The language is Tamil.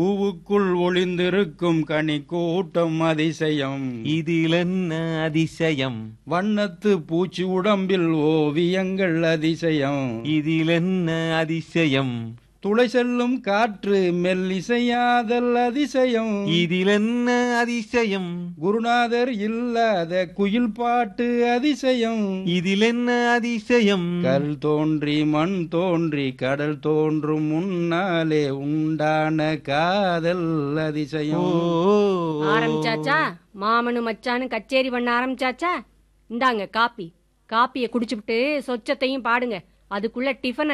பூவுக்குள் ஒளிந்திருக்கும் கனி கூட்டம் அதிசயம் இதில் என்ன அதிசயம் வண்ணத்து பூச்சி உடம்பில் ஓவியங்கள் அதிசயம் இதில் என்ன அதிசயம் துளை செல்லும் காற்று மெல்லிசையாதல் அதிசயம் இதில் என்ன அதிசயம் குருநாதர் இல்லாத குயில் பாட்டு அதிசயம் இதில் என்ன அதிசயம் கல் தோன்றி மண் தோன்றி கடல் தோன்றும் முன்னாலே உண்டான காதல் ஓ அதிசயம் ஆரம்பிச்சாச்சா மாமனு மச்சானு கச்சேரி பண்ண ஆரம்பிச்சாச்சா இந்தாங்க காப்பி காப்பியை குடிச்சுப்புட்டு சொச்சத்தையும் பாடுங்க அதுக்குள்ள டிஃபன்